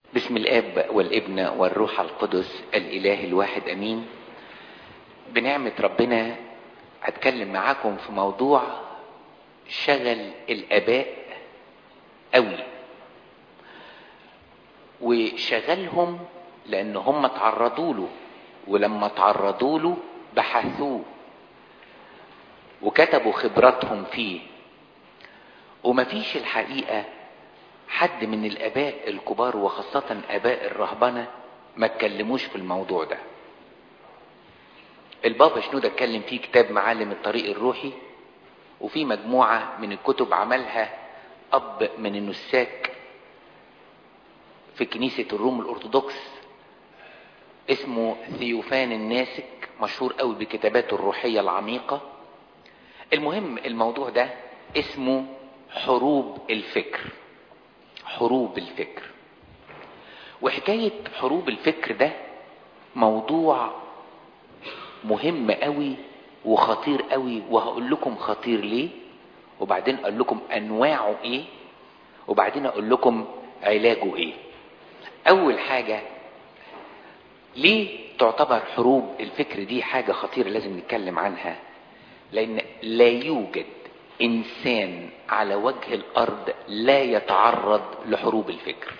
بسم الاب والابن والروح القدس الاله الواحد امين بنعمة ربنا هتكلم معاكم في موضوع شغل الاباء قوي وشغلهم لان هم تعرضوا له ولما تعرضوا له بحثوه وكتبوا خبراتهم فيه ومفيش الحقيقة حد من الاباء الكبار وخاصة اباء الرهبنة ما اتكلموش في الموضوع ده البابا شنودة اتكلم فيه كتاب معالم الطريق الروحي وفي مجموعة من الكتب عملها اب من النساك في كنيسة الروم الارثوذكس اسمه ثيوفان الناسك مشهور قوي بكتاباته الروحية العميقة المهم الموضوع ده اسمه حروب الفكر حروب الفكر وحكاية حروب الفكر ده موضوع مهم قوي وخطير قوي وهقول لكم خطير ليه وبعدين اقول لكم انواعه ايه وبعدين اقول لكم علاجه ايه اول حاجة ليه تعتبر حروب الفكر دي حاجة خطيرة لازم نتكلم عنها لان لا يوجد انسان على وجه الارض لا يتعرض لحروب الفكر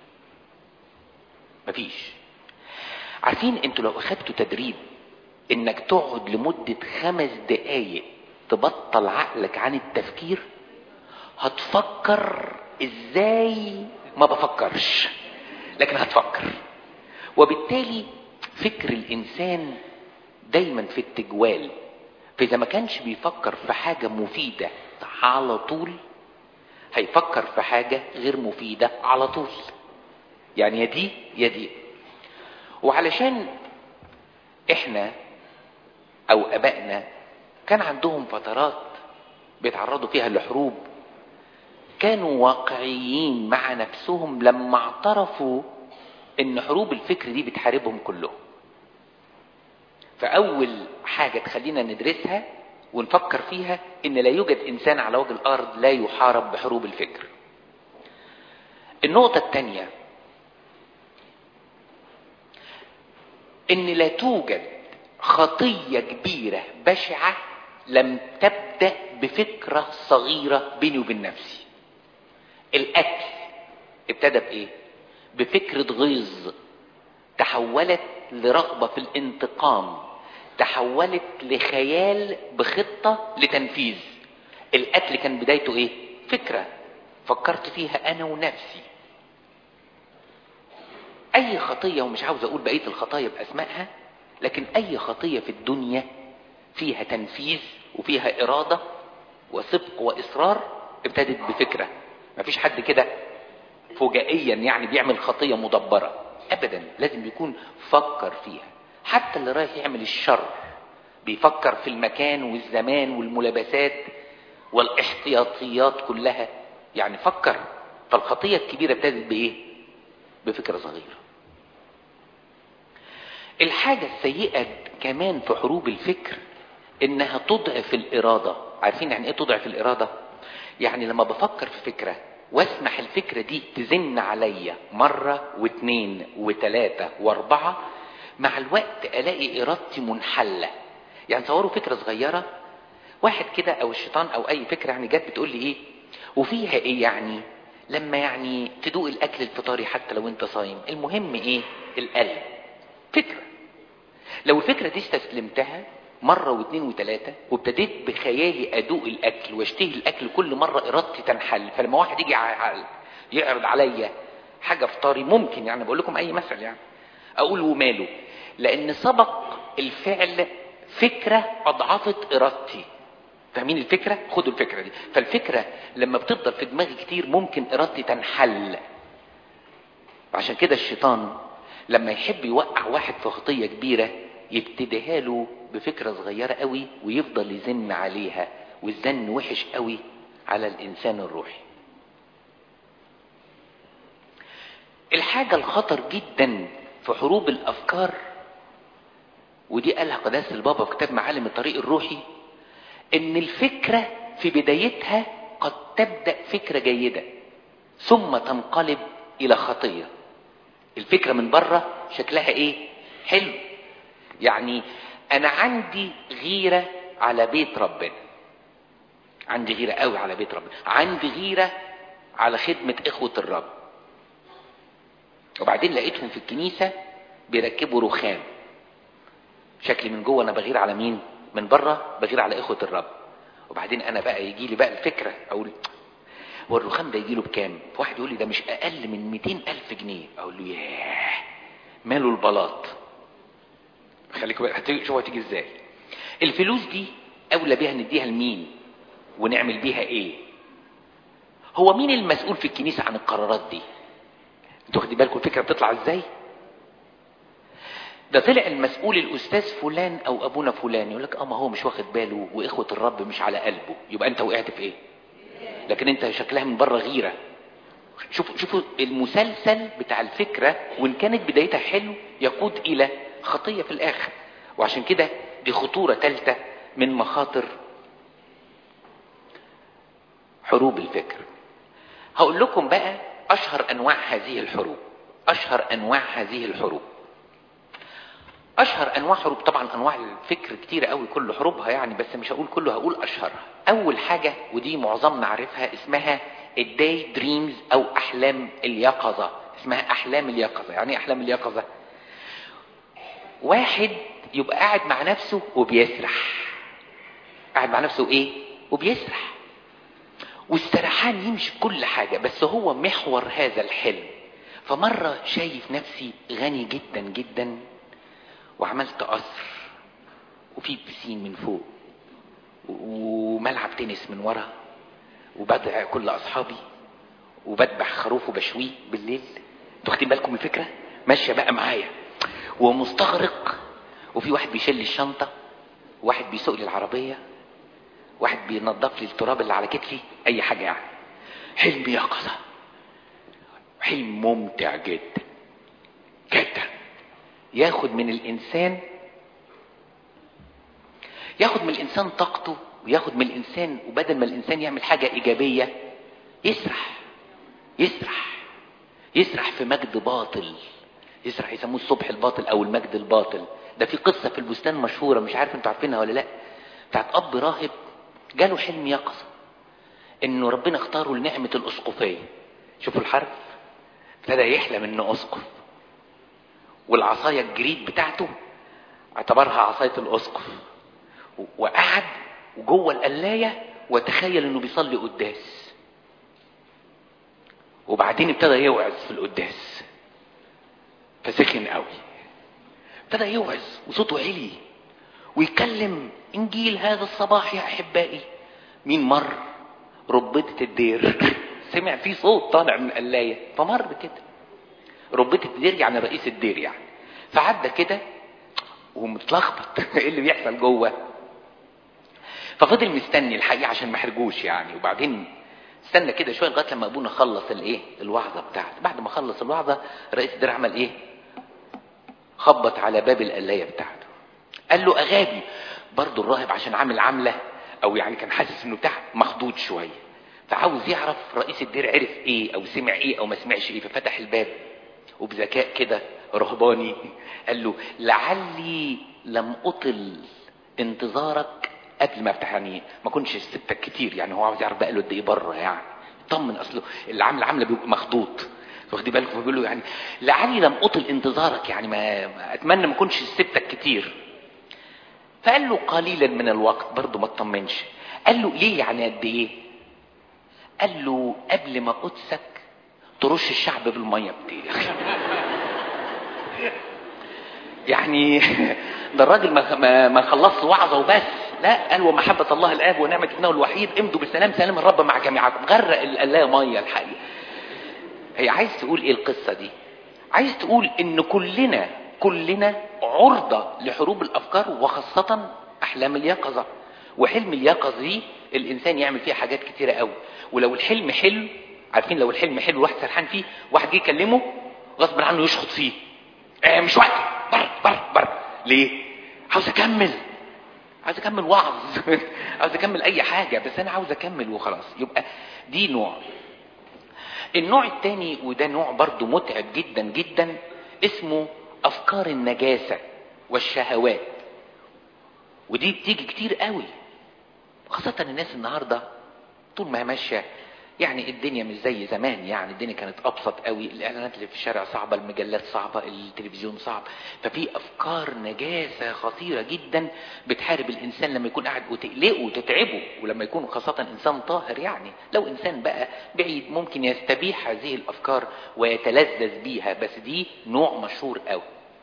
مفيش عارفين انتوا لو اخدتوا تدريب انك تقعد لمدة خمس دقايق تبطل عقلك عن التفكير هتفكر ازاي ما بفكرش لكن هتفكر وبالتالي فكر الانسان دايما في التجوال فاذا ما كانش بيفكر في حاجة مفيدة على طول هيفكر في حاجة غير مفيدة على طول يعني يا دي يا دي وعلشان احنا او ابائنا كان عندهم فترات بيتعرضوا فيها لحروب كانوا واقعيين مع نفسهم لما اعترفوا ان حروب الفكر دي بتحاربهم كلهم فاول حاجة تخلينا ندرسها ونفكر فيها ان لا يوجد انسان على وجه الارض لا يحارب بحروب الفكر النقطة الثانية ان لا توجد خطية كبيرة بشعة لم تبدأ بفكرة صغيرة بيني وبين نفسي القتل ابتدى بايه بفكرة غيظ تحولت لرغبة في الانتقام تحولت لخيال بخطة لتنفيذ القتل كان بدايته ايه فكرة فكرت فيها انا ونفسي اي خطية ومش عاوز اقول بقية الخطايا باسمائها لكن اي خطية في الدنيا فيها تنفيذ وفيها ارادة وصدق واصرار ابتدت بفكرة مفيش حد كده فجائيا يعني بيعمل خطية مدبرة ابدا لازم يكون فكر فيها حتى اللي رايح يعمل الشر بيفكر في المكان والزمان والملابسات والاحتياطيات كلها يعني فكر فالخطية الكبيرة ابتدت بايه بفكرة صغيرة الحاجة السيئة كمان في حروب الفكر انها تضعف الارادة عارفين يعني ايه تضعف الارادة يعني لما بفكر في فكرة واسمح الفكرة دي تزن عليا مرة واثنين وثلاثة واربعة مع الوقت الاقي ارادتي منحلة يعني تصوروا فكرة صغيرة واحد كده او الشيطان او اي فكرة يعني جت بتقول لي ايه وفيها ايه يعني لما يعني تدوق الاكل الفطاري حتى لو انت صايم المهم ايه القلب فكرة لو الفكرة دي استسلمتها مرة واثنين وثلاثة وابتديت بخيالي ادوق الاكل واشتهي الاكل كل مرة ارادتي تنحل فلما واحد يجي يعرض عليا حاجة فطاري ممكن يعني بقول لكم اي مثل يعني اقول وماله لان سبق الفعل فكرة اضعفت ارادتي فاهمين الفكرة خدوا الفكرة دي فالفكرة لما بتفضل في دماغي كتير ممكن ارادتي تنحل عشان كده الشيطان لما يحب يوقع واحد في خطية كبيرة يبتديها له بفكرة صغيرة قوي ويفضل يزن عليها والزن وحش قوي على الانسان الروحي الحاجة الخطر جدا في حروب الافكار ودي قالها قداسة البابا في كتاب معالم الطريق الروحي ان الفكرة في بدايتها قد تبدأ فكرة جيدة ثم تنقلب الى خطية الفكرة من بره شكلها ايه حلو يعني انا عندي غيرة على بيت ربنا عندي غيرة قوي على بيت ربنا عندي غيرة على خدمة اخوة الرب وبعدين لقيتهم في الكنيسة بيركبوا رخام شكلي من جوه انا بغير على مين من بره بغير على اخوة الرب وبعدين انا بقى يجي لي بقى الفكرة اقول هو الرخام ده يجي له بكام واحد يقول لي ده مش اقل من 200 الف جنيه اقول له ياه ماله البلاط خليك بقى هتيجي شوف هتيجي ازاي الفلوس دي اولى بيها نديها لمين ونعمل بيها ايه هو مين المسؤول في الكنيسة عن القرارات دي انتوا واخدين بالكم الفكرة بتطلع ازاي ده طلع المسؤول الاستاذ فلان او ابونا فلان يقول لك اه ما هو مش واخد باله واخوة الرب مش على قلبه يبقى انت وقعت في ايه لكن انت شكلها من بره غيرة شوفوا شوفوا المسلسل بتاع الفكرة وان كانت بدايتها حلو يقود الى خطية في الاخر وعشان كده دي خطورة ثالثة من مخاطر حروب الفكر هقول لكم بقى اشهر انواع هذه الحروب اشهر انواع هذه الحروب اشهر انواع حروب طبعا انواع الفكر كتيرة قوي كل حروبها يعني بس مش هقول كله هقول اشهرها اول حاجة ودي معظمنا عارفها اسمها الداي دريمز او احلام اليقظة اسمها احلام اليقظة يعني ايه احلام اليقظة واحد يبقى قاعد مع نفسه وبيسرح قاعد مع نفسه ايه وبيسرح والسرحان يمشي في كل حاجة بس هو محور هذا الحلم فمرة شايف نفسي غني جدا جدا وعملت قصر وفي بسين من فوق وملعب تنس من ورا وبدع كل اصحابي وبذبح خروف وبشويه بالليل انتوا واخدين بالكم من الفكره ماشيه بقى معايا ومستغرق وفي واحد بيشيل لي الشنطه واحد بيسوق لي العربيه واحد بينظف لي التراب اللي على كتفي اي حاجه يعني حلم يقظه حلم ممتع جدا جدا ياخد من الانسان ياخد من الانسان طاقته وياخد من الانسان وبدل ما الانسان يعمل حاجه ايجابيه يسرح يسرح يسرح في مجد باطل يسرح يسموه الصبح الباطل او المجد الباطل ده في قصه في البستان مشهوره مش عارف انتوا عارفينها ولا لا بتاعت اب راهب جاله حلم يقظه انه ربنا اختاره لنعمه الاسقفيه شوفوا الحرف ابتدى يحلم انه اسقف والعصايه الجريد بتاعته اعتبرها عصايه الاسقف وقعد وجوه القلايه وتخيل انه بيصلي قداس وبعدين ابتدى يوعظ في القداس فسخن قوي ابتدى يوعظ وصوته عالي ويكلم انجيل هذا الصباح يا احبائي مين مر ربطة الدير سمع في صوت طالع من القلاية فمر كده ربطة الدير يعني رئيس الدير يعني فعدى كده ومتلخبط ايه اللي بيحصل جوه ففضل مستني الحقيقة عشان ما حرجوش يعني وبعدين استنى كده شويه لغايه لما ابونا خلص الايه الوعظه بتاعته بعد ما خلص الوعظه رئيس الدير عمل ايه خبط على باب القلايه بتاعته قال له اغابي برضه الراهب عشان عامل عامله او يعني كان حاسس انه تحت مخضوض شويه فعاوز يعرف رئيس الدير عرف ايه او سمع ايه او ما سمعش ايه ففتح الباب وبذكاء كده رهباني قال له لعلي لم اطل انتظارك قبل ما افتح يعني ما كنتش سبتك كتير يعني هو عاوز يعرف بقى له قد ايه بره يعني طمن اصله اللي عامل عامله بيبقى مخضوض واخدين بالكم فبيقول له يعني لعلي لم اطل انتظارك يعني ما ما- اتمنى ما كنتش سبتك كتير فقال له قليلا من الوقت برضه ما اطمنش قال له ليه يعني قد ايه قال له قبل ما قدسك ترش الشعب بالميه بتاعك يعني ده الراجل ما ما, ما خلصش وعظه وبس لا قال ومحبه الله الاب ونعمه ابنه الوحيد امضوا بالسلام سلام الرب مع جميعكم غرق القلايه ميه الحقيقه هي عايز تقول ايه القصه دي عايز تقول ان كلنا كلنا عرضه لحروب الافكار وخاصه احلام اليقظه وحلم اليقظه دي الانسان يعمل فيها حاجات كتيره قوي ولو الحلم حلو عارفين لو الحلم حلو واحد سرحان فيه واحد جه يكلمه غصب عنه يشخط فيه آه مش وقت بر بر بر ليه عاوز اكمل عاوز اكمل وعظ عاوز اكمل اي حاجه بس انا عاوز اكمل وخلاص يبقى دي نوع النوع الثاني وده نوع برضو متعب جدا جدا اسمه افكار النجاسة والشهوات ودي بتيجي كتير قوي خاصة الناس النهاردة طول ما هي ماشية يعني الدنيا مش زي زمان يعني الدنيا كانت ابسط قوي الاعلانات اللي في الشارع صعبة المجلات صعبة التلفزيون صعب ففي افكار نجاسة خطيرة جدا بتحارب الانسان لما يكون قاعد وتقلقه وتتعبه ولما يكون خاصة انسان طاهر يعني لو انسان بقى بعيد ممكن يستبيح هذه الافكار ويتلذذ بيها بس دي نوع مشهور قوي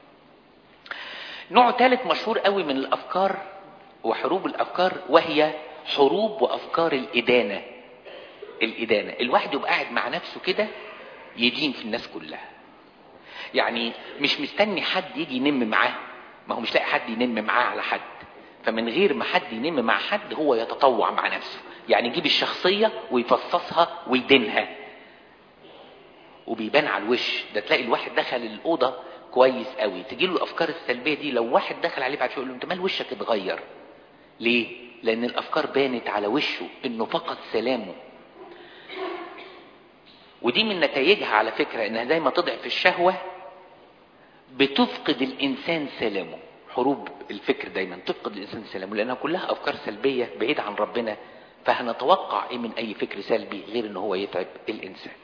نوع ثالث مشهور قوي من الافكار وحروب الافكار وهي حروب وافكار الادانه الإدانة الواحد يبقى قاعد مع نفسه كده يدين في الناس كلها يعني مش مستني حد يجي ينم معاه ما هو مش لاقي حد ينم معاه على حد فمن غير ما حد ينم مع حد هو يتطوع مع نفسه يعني يجيب الشخصية ويفصصها ويدينها وبيبان على الوش ده تلاقي الواحد دخل الأوضة كويس قوي تجي له الأفكار السلبية دي لو واحد دخل عليه بعد شوية يقول له أنت مال وشك اتغير ليه؟ لأن الأفكار بانت على وشه إنه فقد سلامه ودي من نتائجها على فكرة انها زي ما تضعف الشهوة بتفقد الانسان سلامه حروب الفكر دايما تفقد الانسان سلامه لانها كلها افكار سلبية بعيد عن ربنا فهنتوقع ايه من اي فكر سلبي غير ان هو يتعب الانسان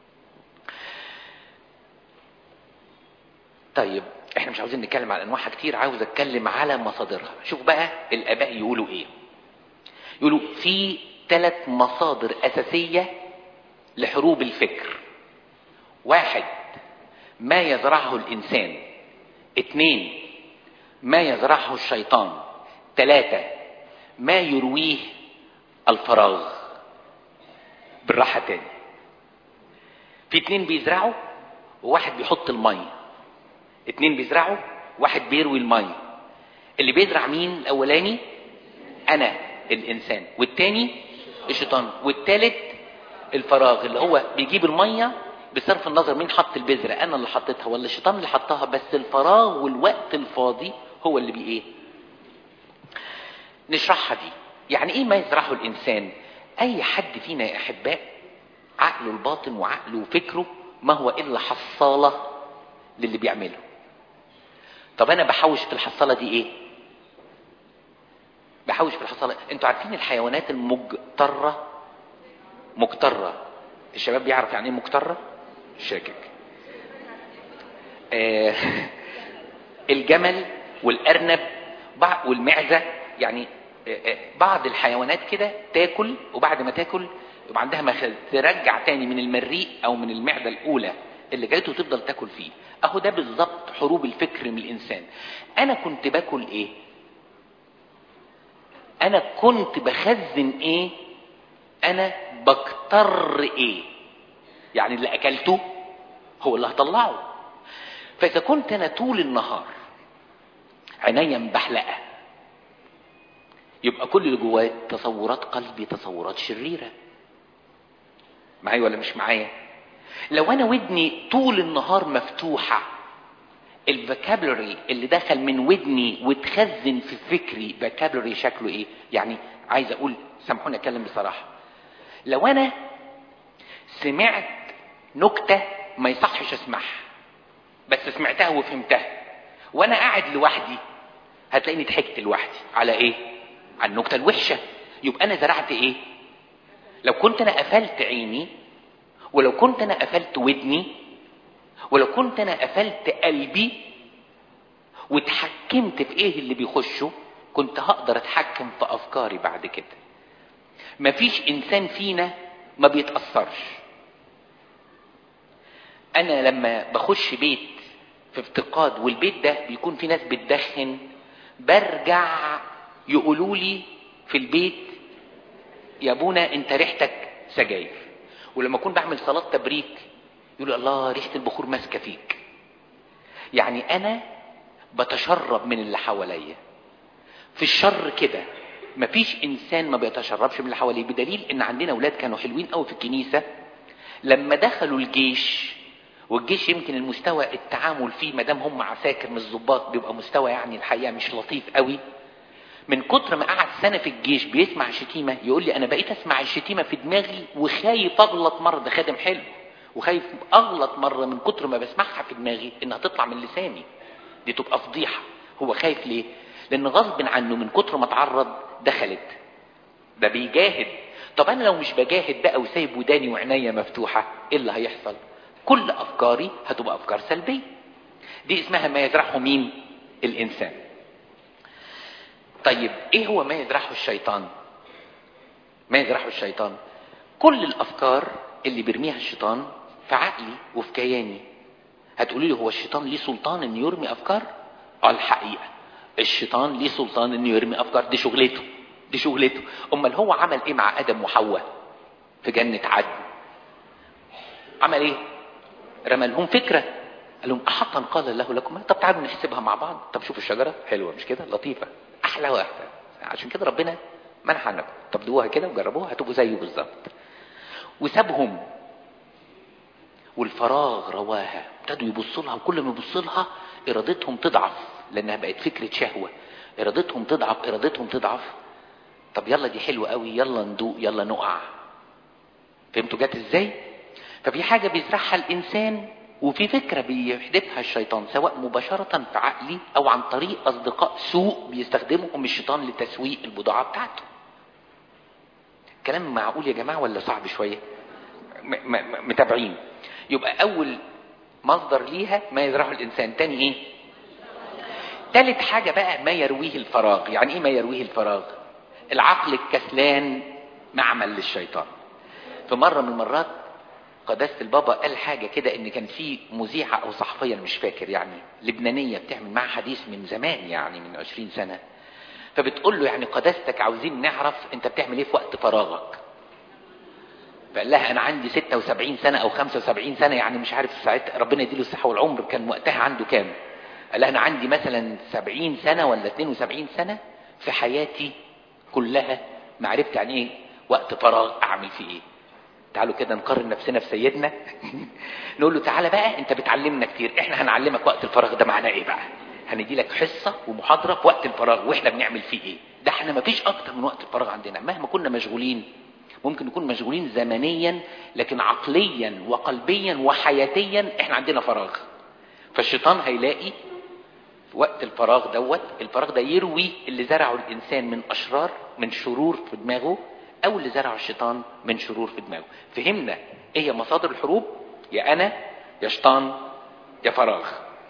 طيب احنا مش عاوزين نتكلم على انواعها كتير عاوز اتكلم على مصادرها شوف بقى الاباء يقولوا ايه يقولوا في ثلاث مصادر اساسيه لحروب الفكر واحد ما يزرعه الإنسان اتنين ما يزرعه الشيطان تلاتة ما يرويه الفراغ بالراحة تاني في اتنين بيزرعوا وواحد بيحط المية اتنين بيزرعوا واحد بيروي المية اللي بيزرع مين الاولاني انا الانسان والتاني الشيطان والتالت الفراغ اللي هو بيجيب الميه بصرف النظر مين حط البذره انا اللي حطيتها ولا الشيطان اللي حطها بس الفراغ والوقت الفاضي هو اللي بي ايه نشرحها دي يعني ايه ما يزرعه الانسان اي حد فينا يا احباء عقله الباطن وعقله وفكره ما هو الا حصاله للي بيعمله طب انا بحوش في الحصاله دي ايه بحوش في الحصاله انتوا عارفين الحيوانات المجتره مكترة الشباب بيعرف يعني ايه مكترة شاكك آه الجمل والارنب والمعزة يعني آه بعض الحيوانات كده تاكل وبعد ما تاكل يبقى عندها مخازن ترجع تاني من المريء او من المعدة الاولى اللي جاته وتفضل تاكل فيه اهو ده بالظبط حروب الفكر من الانسان انا كنت باكل ايه انا كنت بخزن ايه انا بكتر ايه يعني اللي اكلته هو اللي هطلعه فاذا كنت انا طول النهار عينيا مبحلقه يبقى كل اللي جوايا تصورات قلبي تصورات شريره معايا ولا مش معايا لو انا ودني طول النهار مفتوحه الفوكابلري اللي دخل من ودني واتخزن في فكري فوكابلري شكله ايه يعني عايز اقول سامحوني اتكلم بصراحه لو انا سمعت نكته ما يصحش اسمعها بس سمعتها وفهمتها وانا قاعد لوحدي هتلاقيني ضحكت لوحدي على ايه على النكته الوحشه يبقى انا زرعت ايه لو كنت انا قفلت عيني ولو كنت انا قفلت ودني ولو كنت انا قفلت قلبي واتحكمت في ايه اللي بيخشه كنت هقدر اتحكم في افكاري بعد كده مفيش انسان فينا ما بيتاثرش انا لما بخش بيت في افتقاد والبيت ده بيكون في ناس بتدخن برجع يقولوا لي في البيت يا ابونا انت ريحتك سجاير ولما اكون بعمل صلاه تبريك يقولوا الله ريحه البخور ماسكه فيك يعني انا بتشرب من اللي حواليا في الشر كده مفيش انسان ما بيتشربش من اللي حواليه بدليل ان عندنا اولاد كانوا حلوين قوي في الكنيسه لما دخلوا الجيش والجيش يمكن المستوى التعامل فيه ما دام هم عساكر مش ظباط بيبقى مستوى يعني الحقيقه مش لطيف قوي من كتر ما قعد سنة في الجيش بيسمع شتيمة يقول لي أنا بقيت أسمع الشتيمة في دماغي وخايف أغلط مرة ده خادم حلو وخايف أغلط مرة من كتر ما بسمعها في دماغي إنها تطلع من لساني دي تبقى فضيحة هو خايف ليه؟ لأن غصب عنه من كتر ما اتعرض دخلت ده بيجاهد طب أنا لو مش بجاهد بقى وسايب وداني وعناية مفتوحة إيه اللي هيحصل؟ كل أفكاري هتبقى أفكار سلبية دي اسمها ما يزرعه مين؟ الإنسان طيب ايه هو ما يزرعه الشيطان ما يزرعه الشيطان كل الافكار اللي بيرميها الشيطان في عقلي وفي كياني هتقولي لي هو الشيطان ليه سلطان انه يرمي افكار اه الحقيقه الشيطان ليه سلطان انه يرمي افكار دي شغلته دي شغلته امال هو عمل ايه مع ادم وحواء في جنه عدن عمل ايه رمى لهم فكره قال لهم احقا قال الله لكم طب تعالوا نحسبها مع بعض طب شوفوا الشجره حلوه مش كده لطيفه احلى واحده عشان كده ربنا منح عنكم طب دوها كده وجربوها هتبقوا زيه بالظبط وسابهم والفراغ رواها ابتدوا يبصوا لها وكل ما يبصوا لها ارادتهم تضعف لانها بقت فكره شهوه ارادتهم تضعف ارادتهم تضعف طب يلا دي حلوه قوي يلا ندوق يلا نقع فهمتوا جت ازاي ففي حاجه بيزرعها الانسان وفي فكرة بيحدثها الشيطان سواء مباشرة في عقلي أو عن طريق أصدقاء سوء بيستخدمهم الشيطان لتسويق البضاعة بتاعته كلام معقول يا جماعة ولا صعب شوية م- م- متابعين يبقى أول مصدر ليها ما يزرعه الإنسان تاني إيه تالت حاجة بقى ما يرويه الفراغ يعني إيه ما يرويه الفراغ العقل الكسلان معمل للشيطان في مرة من المرات قداسة البابا قال حاجة كده ان كان في مذيعة او صحفية انا مش فاكر يعني لبنانية بتعمل معاه حديث من زمان يعني من عشرين سنة فبتقول له يعني قداستك عاوزين نعرف انت بتعمل ايه في وقت فراغك فقال لها انا عندي 76 سنة او 75 سنة يعني مش عارف ساعتها ربنا يديله الصحة والعمر كان وقتها عنده كام قال لها انا عندي مثلا 70 سنة ولا 72 سنة في حياتي كلها ما عرفت يعني ايه وقت فراغ اعمل فيه ايه تعالوا كده نقارن نفسنا في سيدنا نقول له تعالى بقى انت بتعلمنا كتير احنا هنعلمك وقت الفراغ ده معناه ايه بقى هندي لك حصه ومحاضره في وقت الفراغ واحنا بنعمل فيه ايه ده احنا ما فيش اكتر من وقت الفراغ عندنا مهما كنا مشغولين ممكن نكون مشغولين زمنيا لكن عقليا وقلبيا وحياتيا احنا عندنا فراغ فالشيطان هيلاقي في وقت الفراغ دوت الفراغ ده يروي اللي زرعه الانسان من اشرار من شرور في دماغه او اللي زرعه الشيطان من شرور في دماغه فهمنا ايه هي مصادر الحروب يا انا يا شيطان يا فراغ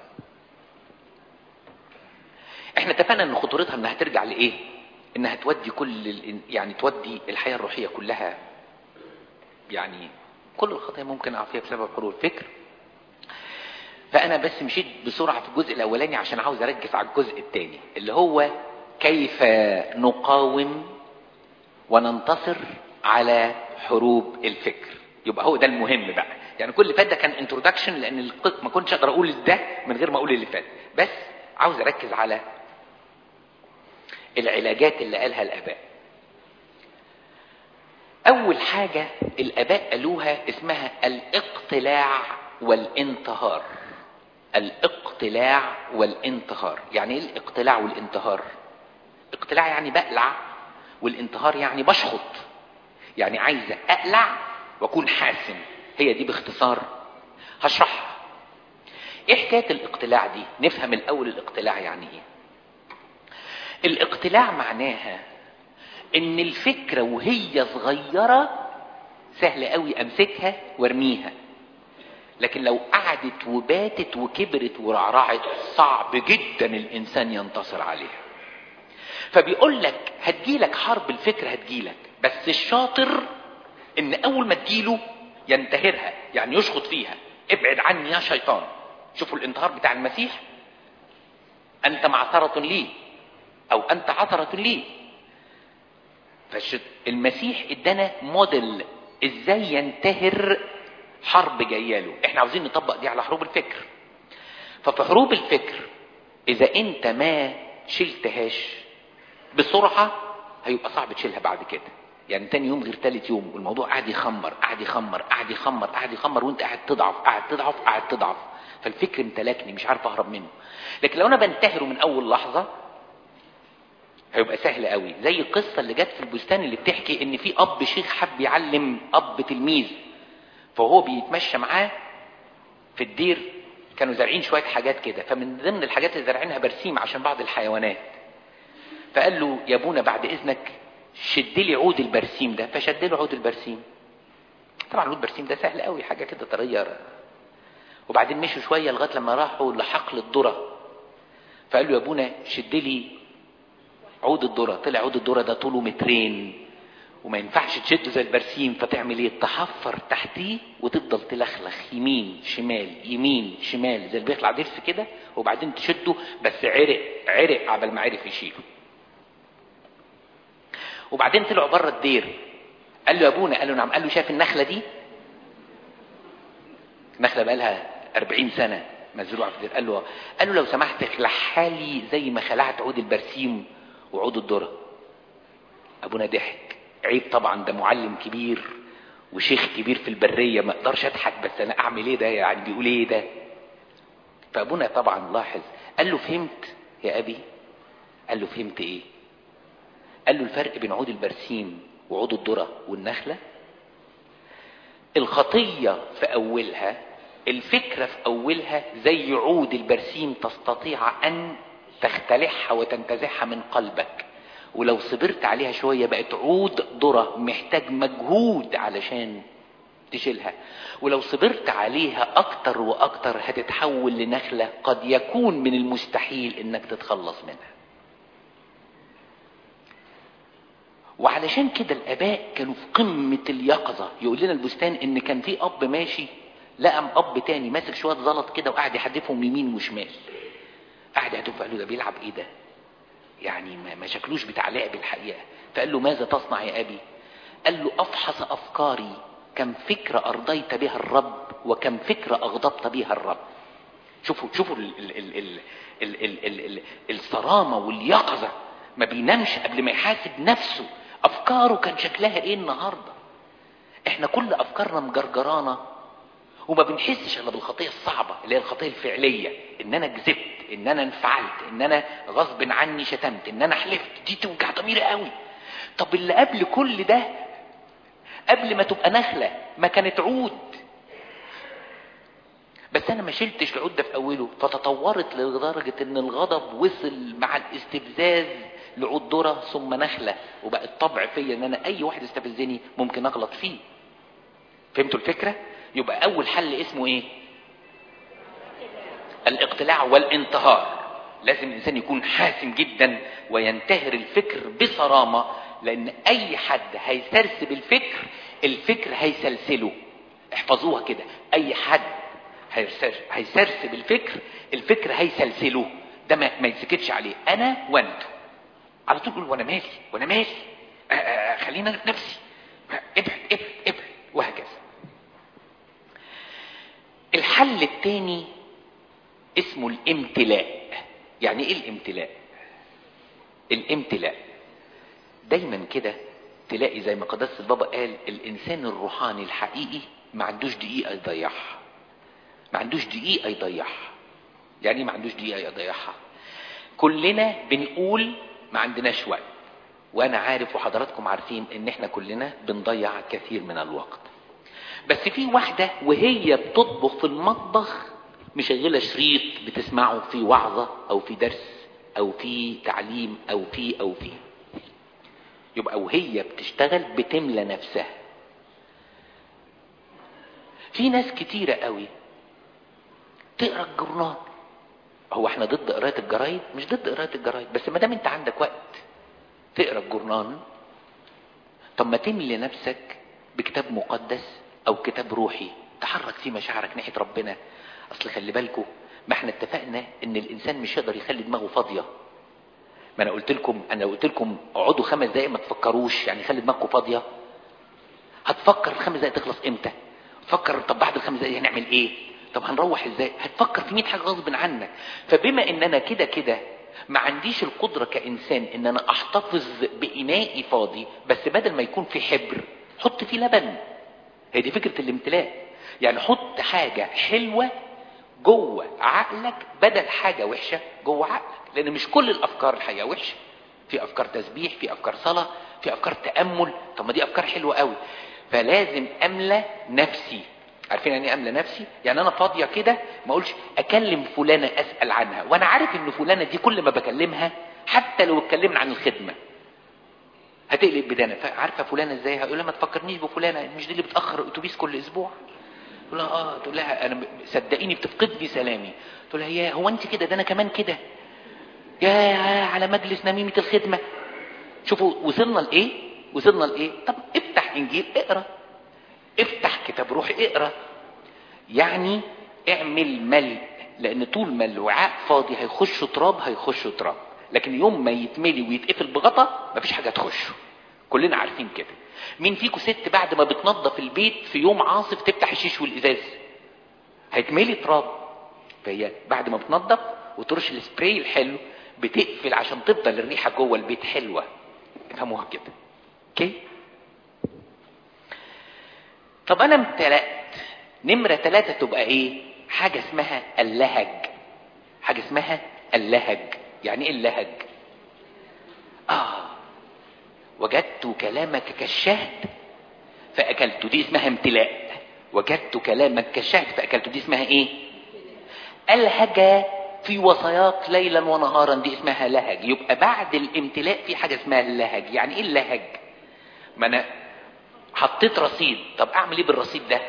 احنا اتفقنا ان خطورتها انها ترجع لايه انها تودي كل ال... يعني تودي الحياه الروحيه كلها يعني كل الخطايا ممكن اقع فيها بسبب حروب الفكر فانا بس مشيت بسرعه في الجزء الاولاني عشان عاوز اركز على الجزء الثاني اللي هو كيف نقاوم وننتصر على حروب الفكر يبقى هو ده المهم بقى يعني كل اللي فات ده كان انترودكشن لان الق- ما كنتش اقدر اقول ده من غير ما اقول اللي فات بس عاوز اركز على العلاجات اللي قالها الاباء اول حاجه الاباء قالوها اسمها الاقتلاع والانتهار الاقتلاع والانتهار يعني ايه الاقتلاع والانتهار اقتلاع يعني بقلع والانتهار يعني بشخط يعني عايز اقلع واكون حاسم هي دي باختصار هشرحها ايه حكايه الاقتلاع دي نفهم الاول الاقتلاع يعني ايه الاقتلاع معناها ان الفكره وهي صغيره سهل قوي امسكها وارميها لكن لو قعدت وباتت وكبرت ورعرعت صعب جدا الانسان ينتصر عليها فبيقول لك هتجيلك حرب الفكر هتجيلك بس الشاطر ان اول ما تجيله ينتهرها يعني يشخط فيها ابعد عني يا شيطان شوفوا الانتهار بتاع المسيح انت معثرة لي او انت عثرة لي فالمسيح ادانا موديل ازاي ينتهر حرب جايه له احنا عاوزين نطبق دي على حروب الفكر ففي حروب الفكر اذا انت ما شلتهاش بسرعه هيبقى صعب تشيلها بعد كده يعني تاني يوم غير تالت يوم والموضوع قاعد يخمر قاعد يخمر قاعد يخمر قاعد يخمر وانت قاعد تضعف قاعد تضعف قاعد تضعف فالفكر امتلكني مش عارف اهرب منه لكن لو انا بنتهره من اول لحظه هيبقى سهل قوي زي القصة اللي جت في البستان اللي بتحكي ان في اب شيخ حب يعلم اب تلميذ فهو بيتمشى معاه في الدير كانوا زارعين شوية حاجات كده فمن ضمن الحاجات اللي زارعينها برسيم عشان بعض الحيوانات فقال له يا ابونا بعد اذنك شد لي عود البرسيم ده فشد له عود البرسيم طبعا عود البرسيم ده سهل قوي حاجة كده طرية وبعدين مشوا شوية لغاية لما راحوا لحقل الذرة فقال له يا ابونا شد لي عود الذرة طلع عود الذرة ده طوله مترين وما ينفعش تشده زي البرسيم فتعمل ايه تحفر تحتيه وتفضل تلخلخ يمين شمال يمين شمال زي اللي بيطلع ضرس كده وبعدين تشده بس عرق عرق عبل ما عرف يشيله وبعدين طلعوا بره الدير قال له يا ابونا قال له نعم قال له شايف النخله دي النخله بقى لها 40 سنه مزروعه في الدير قال له قال له لو سمحت اخلعها لي زي ما خلعت عود البرسيم وعود الذره ابونا ضحك عيب طبعا ده معلم كبير وشيخ كبير في البريه ما اقدرش اضحك بس انا اعمل ايه ده يعني بيقول ايه ده فابونا طبعا لاحظ قال له فهمت يا ابي قال له فهمت ايه قال له الفرق بين عود البرسيم وعود الذره والنخله الخطيه في اولها الفكره في اولها زي عود البرسيم تستطيع ان تختلعها وتنتزعها من قلبك ولو صبرت عليها شويه بقت عود ذره محتاج مجهود علشان تشيلها ولو صبرت عليها اكتر واكتر هتتحول لنخله قد يكون من المستحيل انك تتخلص منها وعلشان كده الاباء كانوا في قمه اليقظه يقول لنا البستان ان كان في اب ماشي لقى اب تاني ماسك شويه زلط كده وقاعد يحدفهم يمين وشمال قاعد يحدف قال له ده بيلعب ايه ده يعني ما شكلوش بتاع لعب الحقيقه فقال له ماذا تصنع يا ابي قال له افحص افكاري كم فكره ارضيت بها الرب وكم فكره اغضبت بها الرب شوفوا شوفوا ال ال ال ال ال ال ال ال الصرامه واليقظه ما بينامش قبل ما يحاسب نفسه افكاره كان شكلها ايه النهارده احنا كل افكارنا مجرجرانه وما بنحسش الا بالخطيه الصعبه اللي هي الخطيه الفعليه ان انا كذبت ان انا انفعلت ان انا غصب عني شتمت ان انا حلفت دي توجع ضميري قوي طب اللي قبل كل ده قبل ما تبقى نخله ما كانت عود بس انا ما شلتش العود ده في اوله فتطورت لدرجه ان الغضب وصل مع الاستفزاز لعود ذره ثم نخله وبقى الطبع فيا ان انا اي واحد استفزني ممكن اغلط فيه فهمتوا الفكره يبقى اول حل اسمه ايه الاقتلاع والانتهار لازم الانسان يكون حاسم جدا وينتهر الفكر بصرامه لان اي حد هيسرسب الفكر الفكر هيسلسله احفظوها كده اي حد هيسرسب الفكر الفكر هيسلسله ده ما, ما يتسكتش عليه انا وانتو على طول يقول وانا مالي وانا مالي آآ آآ خلينا في نفسي ابعد ابعد ابعد وهكذا الحل الثاني اسمه الامتلاء يعني ايه الامتلاء الامتلاء دايما كده تلاقي زي ما قداسة البابا قال الانسان الروحاني الحقيقي ما عندوش دقيقة يضيعها ما عندوش دقيقة يضيعها يعني ايه ما عندوش دقيقة يضيعها كلنا بنقول ما عندناش وقت وانا عارف وحضراتكم عارفين ان احنا كلنا بنضيع كثير من الوقت بس في واحدة وهي بتطبخ في المطبخ مشغلة شريط بتسمعه في وعظة او في درس او في تعليم او في او في يبقى وهي بتشتغل بتملى نفسها في ناس كتيرة قوي تقرا الجورنال هو احنا ضد قرايه الجرايد مش ضد قرايه الجرايد بس ما دام انت عندك وقت تقرا الجورنال طب ما تملي نفسك بكتاب مقدس او كتاب روحي تحرك فيه مشاعرك ناحيه ربنا اصل خلي بالكم ما احنا اتفقنا ان الانسان مش يقدر يخلي دماغه فاضيه ما انا قلت لكم انا قلت لكم اقعدوا خمس دقايق ما تفكروش يعني خلي دماغكم فاضيه هتفكر الخمس دقايق تخلص امتى تفكر طب بعد الخمس دقايق هنعمل ايه طب هنروح ازاي هتفكر في 100 حاجه غصب عنك فبما ان انا كده كده ما عنديش القدره كانسان ان انا احتفظ بانائي فاضي بس بدل ما يكون في حبر حط فيه لبن هي دي فكره الامتلاء يعني حط حاجه حلوه جوه عقلك بدل حاجه وحشه جوه عقلك لان مش كل الافكار الحقيقه وحشه في افكار تسبيح في افكار صلاه في افكار تامل طب ما دي افكار حلوه قوي فلازم املى نفسي عارفين يعني ايه املى نفسي يعني انا فاضيه كده ما اقولش اكلم فلانه اسال عنها وانا عارف ان فلانه دي كل ما بكلمها حتى لو اتكلمنا عن الخدمه هتقلب بدانا فعارفه فلانه ازاي هقول لها ما تفكرنيش بفلانه مش دي اللي بتاخر اتوبيس كل اسبوع تقول لها اه تقول لها انا صدقيني بتفقدني سلامي تقول لها يا هو انت كده ده انا كمان كده يا على مجلس نميمه الخدمه شوفوا وصلنا لايه وصلنا لايه طب افتح انجيل اقرا افتح كتاب روح اقرا يعني اعمل ملء لان طول ما الوعاء فاضي هيخش تراب هيخش تراب لكن يوم ما يتملي ويتقفل بغطا مفيش حاجه تخشه كلنا عارفين كده مين فيكم ست بعد ما بتنظف البيت في يوم عاصف تفتح الشيش والازاز هيتملي تراب فهي بعد ما بتنظف وترش السبراي الحلو بتقفل عشان تفضل الريحه جوه البيت حلوه افهموها كده اوكي طب انا امتلأت نمرة ثلاثة تبقى ايه حاجة اسمها اللهج حاجة اسمها اللهج يعني ايه اللهج اه وجدت كلامك كالشهد فاكلت دي اسمها امتلاء وجدت كلامك كالشهد فاكلت دي اسمها ايه الهج في وصاياك ليلا ونهارا دي اسمها لهج يبقى بعد الامتلاء في حاجه اسمها اللهج يعني ايه اللهج ما انا حطيت رصيد طب اعمل ايه بالرصيد ده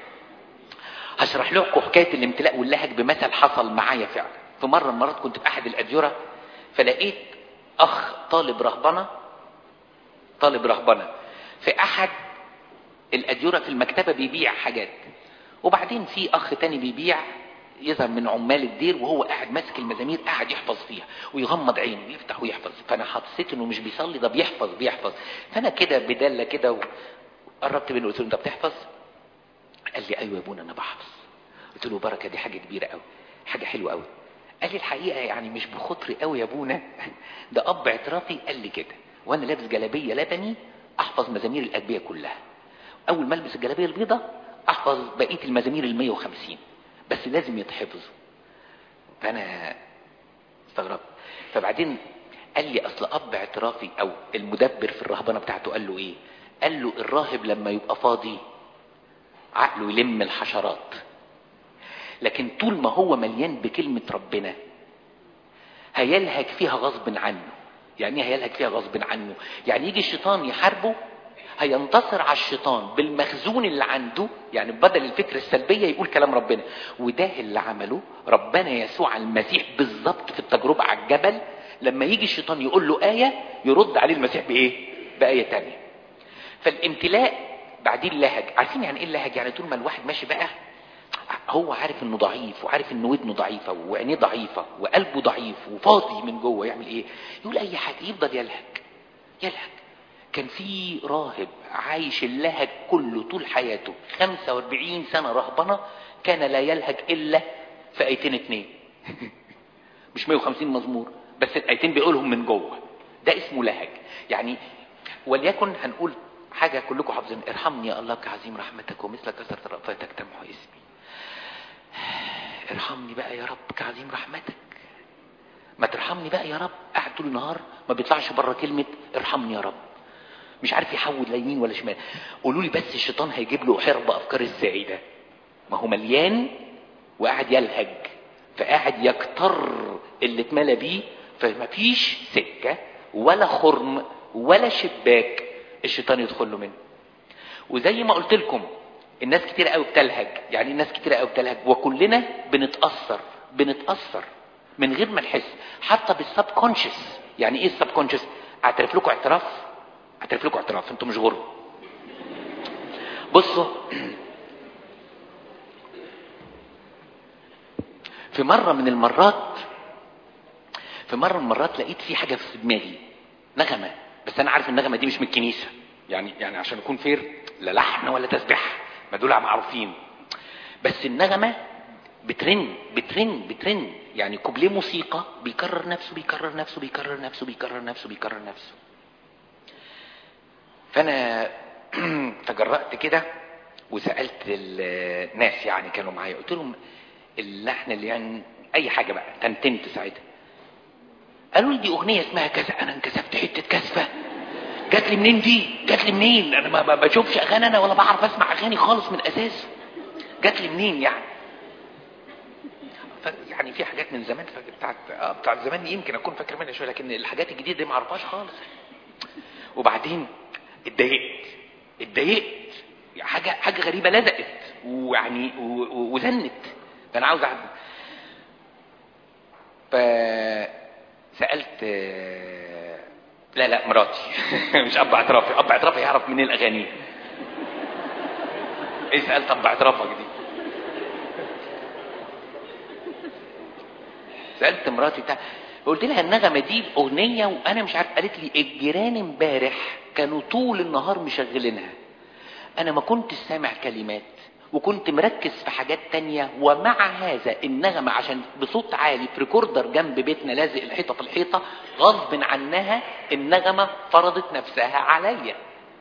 هشرح لكم حكايه الامتلاء واللهج بمثل حصل معايا فعلا في مره من المرات كنت في احد الاديره فلقيت اخ طالب رهبنه طالب رهبنه في احد الاديره في المكتبه بيبيع حاجات وبعدين في اخ تاني بيبيع يظهر من عمال الدير وهو قاعد ماسك المزامير قاعد يحفظ فيها ويغمض عينه ويفتح ويحفظ فانا حسيت انه مش بيصلي ده بيحفظ بيحفظ فانا كده بدله كده قربت منه قلت له انت بتحفظ قال لي ايوه يا ابونا انا بحفظ قلت له بركه دي حاجه كبيره قوي حاجه حلوه قوي قال لي الحقيقه يعني مش بخاطري قوي يا ابونا ده اب اعترافي قال لي كده وانا لابس جلابيه لبني احفظ مزامير الاجبيه كلها اول ما البس الجلابيه البيضاء احفظ بقيه المزامير ال 150 بس لازم يتحفظوا فانا استغربت فبعدين قال لي اصل اب اعترافي او المدبر في الرهبنه بتاعته قال له ايه قال له الراهب لما يبقى فاضي عقله يلم الحشرات لكن طول ما هو مليان بكلمة ربنا هيلهج فيها غصب عنه يعني ايه هيلهج فيها غصب عنه يعني يجي الشيطان يحاربه هينتصر على الشيطان بالمخزون اللي عنده يعني بدل الفكرة السلبية يقول كلام ربنا وده اللي عمله ربنا يسوع المسيح بالظبط في التجربة على الجبل لما يجي الشيطان يقول له آية يرد عليه المسيح بإيه؟ بآية تانية فالامتلاء بعدين لهج عارفين يعني ايه اللهج يعني طول ما الواحد ماشي بقى هو عارف انه ضعيف وعارف ان ودنه ضعيفه وعينيه ضعيفه وقلبه ضعيف وفاضي من جوه يعمل ايه يقول اي حاجه يفضل يلهج يلهج كان في راهب عايش اللهج كله طول حياته 45 سنه رهبنه كان لا يلهج الا في ايتين اتنين مش 150 مزمور بس الايتين بيقولهم من جوه ده اسمه لهج يعني وليكن هنقول حاجة كلكم حافظين ارحمني يا الله كعظيم رحمتك ومثل كثرة رأفتك تمحو اسمي ارحمني بقى يا رب كعظيم رحمتك ما ترحمني بقى يا رب قاعد طول النهار ما بيطلعش بره كلمة ارحمني يا رب مش عارف يحول لا يمين ولا شمال قولوا لي بس الشيطان هيجيب له حرب افكار ازاي ده ما هو مليان وقاعد يلهج فقاعد يكتر اللي اتملى بيه فمفيش سكة ولا خرم ولا شباك الشيطان يدخل له منه وزي ما قلت لكم الناس كتير قوي بتلهج يعني الناس كتير قوي بتلهج وكلنا بنتاثر بنتاثر من غير ما نحس حتى بالسب كونشس يعني ايه السب كونشس اعترف لكم اعتراف اعترف لكم اعتراف انتوا مش غرب بصوا في مره من المرات في مره من المرات لقيت في حاجه في دماغي نغمه بس انا عارف النغمه دي مش من الكنيسه يعني يعني عشان اكون فير لا لحن ولا تسبيح ما دول معروفين بس النغمه بترن بترن بترن يعني كوبليه موسيقى بيكرر نفسه بيكرر نفسه بيكرر نفسه بيكرر نفسه بيكرر نفسه فانا تجرأت كده وسألت الناس يعني كانوا معايا قلت لهم اللحن اللي يعني اي حاجه بقى تنتنت ساعتها قالوا لي دي اغنيه اسمها كذا انا انكسفت حته كسفه جات لي منين دي جات لي منين انا ما ما بشوفش اغاني انا ولا بعرف اسمع اغاني خالص من اساس جات لي منين يعني ف- يعني في حاجات من زمان فاكر بتاعت اه بتاعت زمان دي يمكن اكون فاكر منها شويه لكن الحاجات الجديده دي ما اعرفهاش خالص وبعدين اتضايقت اتضايقت يعني حاجه حاجه غريبه لزقت ويعني و- و- وزنت فانا عاوز اعدل فسالت آه، لا لا مراتي مش اب اعترافي اب اعترافي يعرف منين الاغاني ايه سالت اب اعترافك دي سالت مراتي بتاع قلت لها النغمه دي اغنيه وانا مش عارف قالت لي الجيران امبارح كانوا طول النهار مشغلينها انا ما كنت سامع كلمات وكنت مركز في حاجات تانية ومع هذا النغمة عشان بصوت عالي في ريكوردر جنب بيتنا لازق الحيطة في الحيطة غصب عنها النغمة فرضت نفسها عليا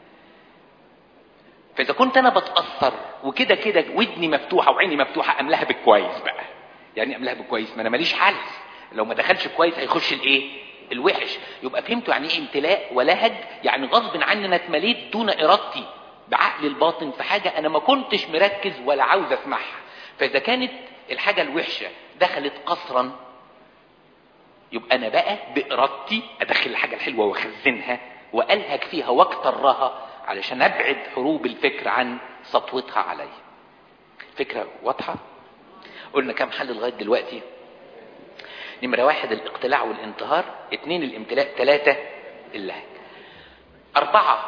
فاذا كنت انا بتاثر وكده كده ودني مفتوحه وعيني مفتوحه املاها بالكويس بقى يعني املاها بالكويس ما انا ماليش حل لو ما دخلش كويس هيخش الايه الوحش يبقى فهمتوا يعني ايه امتلاء ولهج يعني غصب عني انا اتمليت دون ارادتي بعقلي الباطن في حاجه انا ما كنتش مركز ولا عاوز اسمعها فاذا كانت الحاجه الوحشه دخلت قصرا يبقى انا بقى بارادتي ادخل الحاجه الحلوه واخزنها والهج فيها واكترها علشان ابعد حروب الفكر عن سطوتها عليا فكره واضحه قلنا كم حل لغايه دلوقتي نمرة واحد الاقتلاع والانتهار اتنين الامتلاء ثلاثة اللهج أربعة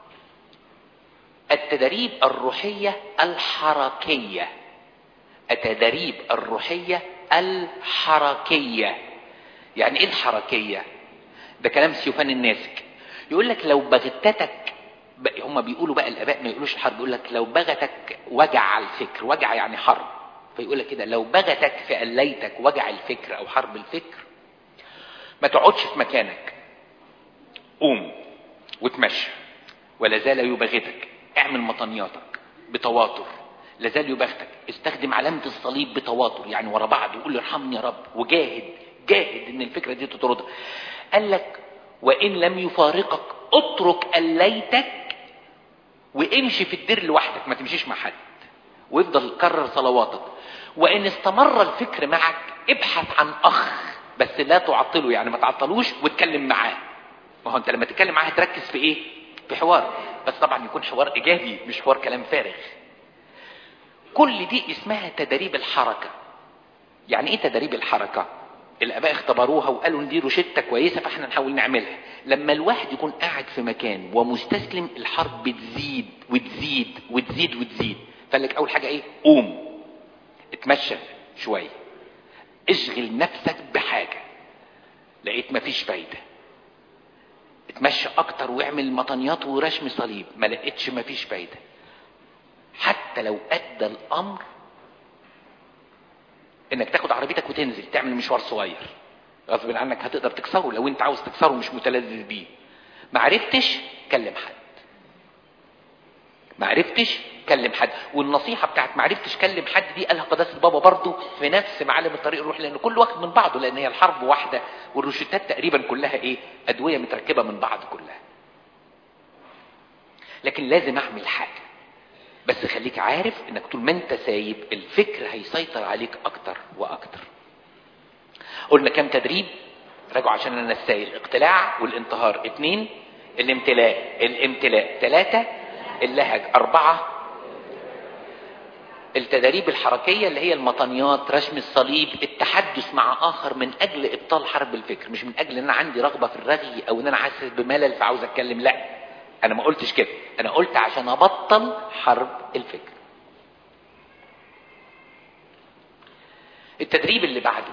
التدريب الروحية الحركية التدريب الروحية الحركية يعني ايه الحركية ده كلام سيوفان الناسك يقول لك لو بغتتك هم بيقولوا بقى الاباء ما يقولوش الحرب يقول لك لو بغتك وجع الفكر وجع يعني حرب فيقول لك كده لو بغتك فأليتك وجع الفكر او حرب الفكر ما تقعدش في مكانك قوم وتمشى ولا زال يبغتك اعمل مطنياتك بتواتر لازال يبغتك استخدم علامة الصليب بتواتر يعني ورا بعض وقول ارحمني يا رب وجاهد جاهد ان الفكرة دي تطردها قال لك وان لم يفارقك اترك أليتك وامشي في الدير لوحدك ما تمشيش مع حد وافضل كرر صلواتك وان استمر الفكر معك ابحث عن اخ بس لا تعطله يعني ما تعطلوش واتكلم معاه ما هو انت لما تتكلم معاه تركز في ايه في حوار بس طبعا يكون حوار ايجابي مش حوار كلام فارغ كل دي اسمها تدريب الحركة يعني ايه تدريب الحركة الاباء اختبروها وقالوا ان دي روشتة كويسة فاحنا نحاول نعملها لما الواحد يكون قاعد في مكان ومستسلم الحرب بتزيد وتزيد وتزيد وتزيد فقال لك اول حاجة ايه قوم اتمشى شوية اشغل نفسك بحاجة لقيت مفيش فايدة اتمشى اكتر واعمل مطنيات ورشم صليب ما لقيتش مفيش فايدة حتى لو ادى الامر انك تاخد عربيتك وتنزل تعمل مشوار صغير غصب عنك هتقدر تكسره لو انت عاوز تكسره مش متلذذ بيه ما عرفتش كلم حد ما عرفتش كلم حد والنصيحه بتاعت ما عرفتش كلم حد دي قالها قداسه بابا برضو في نفس معالم الطريق الروحي لان كل واحد من بعضه لان هي الحرب واحده والروشتات تقريبا كلها ايه ادويه متركبه من بعض كلها لكن لازم اعمل حاجه بس خليك عارف انك طول ما انت سايب الفكر هيسيطر عليك اكتر واكتر قلنا كام تدريب راجعوا عشان انا السائل الاقتلاع والانتهار اتنين الامتلاء الامتلاء ثلاثة اللهج اربعة التدريب الحركية اللي هي المطنيات رسم الصليب التحدث مع اخر من اجل ابطال حرب الفكر مش من اجل ان انا عندي رغبة في الرغي او ان انا حاسس بملل فعاوز اتكلم لا انا ما قلتش كده انا قلت عشان ابطل حرب الفكر التدريب اللي بعده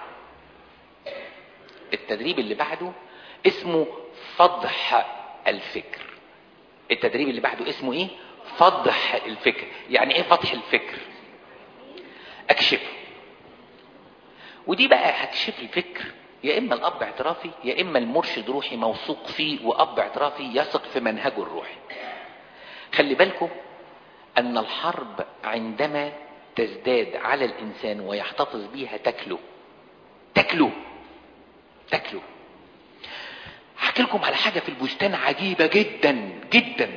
التدريب اللي بعده اسمه فضح الفكر التدريب اللي بعده اسمه ايه فضح الفكر يعني ايه فضح الفكر اكشفه ودي بقى هتكشف الفكر يا اما الاب اعترافي يا اما المرشد روحي موثوق فيه واب اعترافي يثق في منهجه الروحي خلي بالكم ان الحرب عندما تزداد على الانسان ويحتفظ بيها تكله تكله تكله احكي لكم على حاجة في البستان عجيبة جدا جدا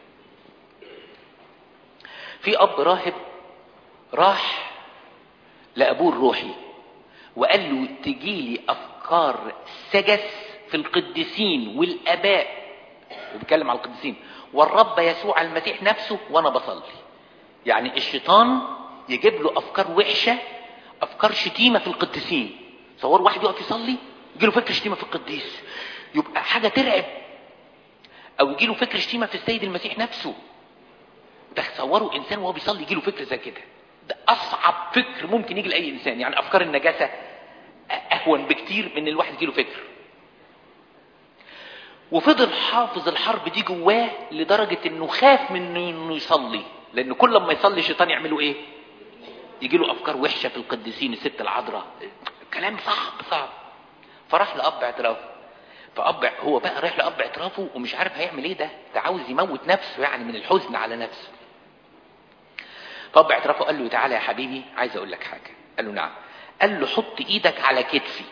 في اب راهب راح لابوه الروحي وقال له تجيلي افكار سجس في القديسين والاباء وبيتكلم على القديسين والرب يسوع المسيح نفسه وانا بصلي يعني الشيطان يجيب له افكار وحشه افكار شتيمه في القديسين تصور واحد يقف يصلي يجي له فكر شتيمه في القديس يبقى حاجه ترعب او يجي له فكر شتيمه في السيد المسيح نفسه تصوروا انسان وهو بيصلي يجي له فكر زي كده ده اصعب فكر ممكن يجي لاي انسان يعني افكار النجاسه اهون بكتير من الواحد يجي له فكر وفضل حافظ الحرب دي جواه لدرجه انه خاف من انه يصلي لان كل ما يصلي الشيطان يعمله ايه يجي له افكار وحشه في القديسين الست العذراء كلام صعب صعب فراح لاب اعترافه فاب هو بقى رايح لاب اعترافه ومش عارف هيعمل ايه ده ده عاوز يموت نفسه يعني من الحزن على نفسه فاب اعترافه قال له تعالى يا حبيبي عايز اقول لك حاجه قال له نعم قال له حط ايدك على كتفي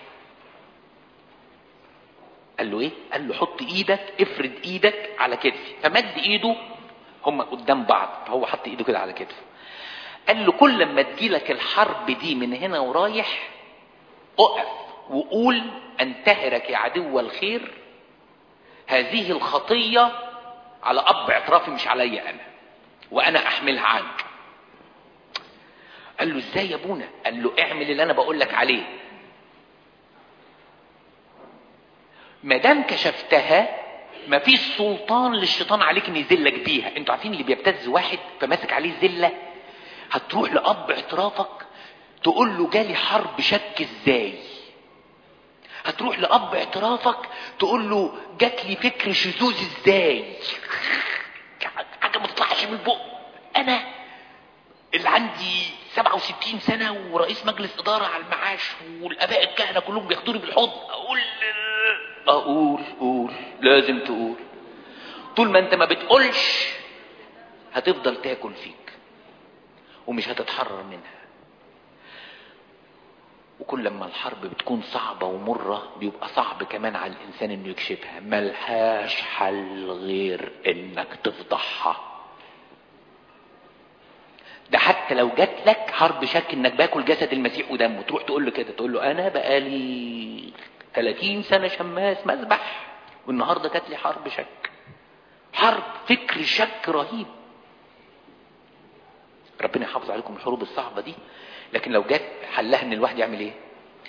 قال له ايه قال له حط ايدك افرد ايدك على كتفي فمد ايده هما قدام بعض فهو حط ايده كده على كتفه قال له كل ما تجيلك الحرب دي من هنا ورايح اقف وقول انتهرك يا عدو الخير هذه الخطية على اب اعترافي مش عليا انا وانا احملها عنك قال له ازاي يا ابونا قال له اعمل اللي انا بقول لك عليه ما دام كشفتها مفيش سلطان للشيطان عليك ان يذلك بيها انتوا عارفين اللي بيبتز واحد فماسك عليه ذله هتروح لاب اعترافك تقول له جالي حرب شك ازاي هتروح لاب اعترافك تقول له جات لي فكر شذوذ ازاي حاجه ما تطلعش من البق انا اللي عندي 67 سنه ورئيس مجلس اداره على المعاش والاباء الكهنه كلهم بياخدوني بالحضن اقول اقول قول لازم تقول طول ما انت ما بتقولش هتفضل تاكل فيك ومش هتتحرر منها وكل لما الحرب بتكون صعبة ومرة بيبقى صعب كمان على الإنسان إنه يكشفها ملهاش حل غير إنك تفضحها ده حتى لو جات لك حرب شك إنك باكل جسد المسيح ودمه تروح تقول له كده تقول له أنا بقالي 30 سنة شماس مذبح والنهاردة جات لي حرب شك حرب فكر شك رهيب ربنا يحافظ عليكم الحروب الصعبة دي لكن لو جت حلها ان الواحد يعمل ايه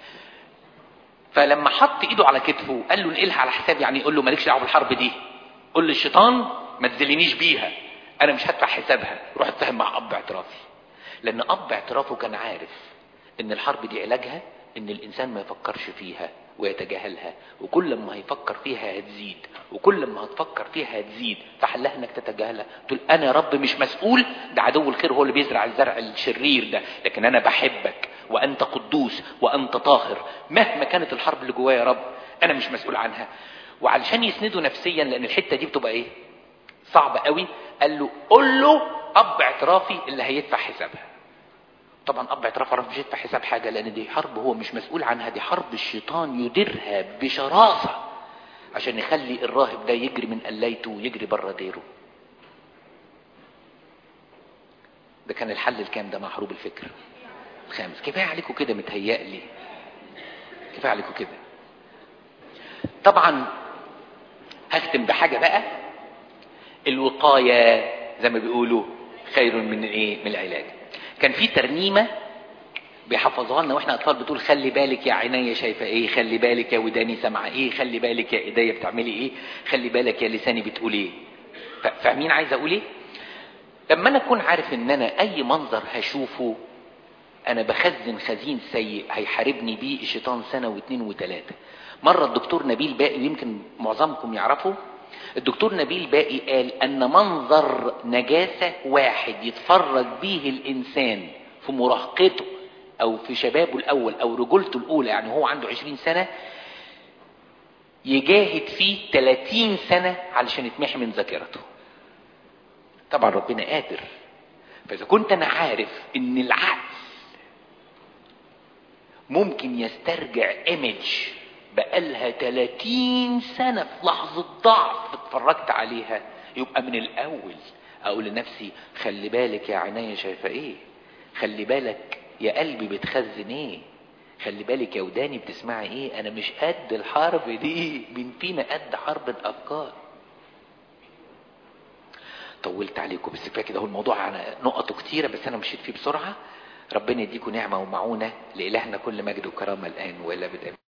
فلما حط ايده على كتفه قال له انقلها على حسابي يعني يقول له مالكش دعوه بالحرب دي قول للشيطان ما تذلنيش بيها انا مش هدفع حسابها روح اتفاهم مع اب اعترافي لان اب اعترافه كان عارف ان الحرب دي علاجها ان الانسان ما يفكرش فيها ويتجاهلها وكل ما هيفكر فيها هتزيد وكل ما هتفكر فيها هتزيد فحلها انك تتجاهلها تقول انا يا رب مش مسؤول ده عدو الخير هو اللي بيزرع الزرع الشرير ده لكن انا بحبك وانت قدوس وانت طاهر مهما كانت الحرب اللي جوايا يا رب انا مش مسؤول عنها وعلشان يسنده نفسيا لان الحته دي بتبقى ايه صعبه قوي قال له قول له اب اعترافي اللي هيدفع حسابها طبعا اب اعتراف عرف مش يدفع حساب حاجه لان دي حرب هو مش مسؤول عنها دي حرب الشيطان يديرها بشراسه عشان يخلي الراهب ده يجري من قلايته ويجري بره ديره ده كان الحل الكام ده مع حروب الفكر الخامس كفايه عليكم كده متهيألي كفايه عليكم كده طبعا هختم بحاجه بقى الوقايه زي ما بيقولوا خير من ايه من العلاج كان في ترنيمه بيحفظوها لنا واحنا اطفال بتقول خلي بالك يا عيني شايفه ايه خلي بالك يا وداني سامعه ايه خلي بالك يا ايديا بتعملي ايه خلي بالك يا لساني بتقول ايه فاهمين عايز اقول ايه لما انا اكون عارف ان انا اي منظر هشوفه انا بخزن خزين سيء هيحاربني بيه الشيطان سنه واثنين وثلاثه مره الدكتور نبيل باقي يمكن معظمكم يعرفه الدكتور نبيل باقي قال ان منظر نجاسه واحد يتفرج به الانسان في مراهقته او في شبابه الاول او رجولته الاولى يعني هو عنده عشرين سنة يجاهد فيه 30 سنة علشان يتمحي من ذاكرته طبعا ربنا قادر فاذا كنت انا عارف ان العقل ممكن يسترجع ايمج بقالها 30 سنة في لحظة ضعف اتفرجت عليها يبقى من الأول أقول لنفسي خلي بالك يا عينيا شايفة إيه خلي بالك يا قلبي بتخزن إيه خلي بالك يا وداني بتسمعي إيه أنا مش قد الحرب دي مين فينا قد حرب الأفكار طولت عليكم بس كفايه كده هو الموضوع على نقطه كتيره بس انا مشيت فيه بسرعه ربنا يديكم نعمه ومعونه لالهنا كل مجد وكرامه الان والى بدء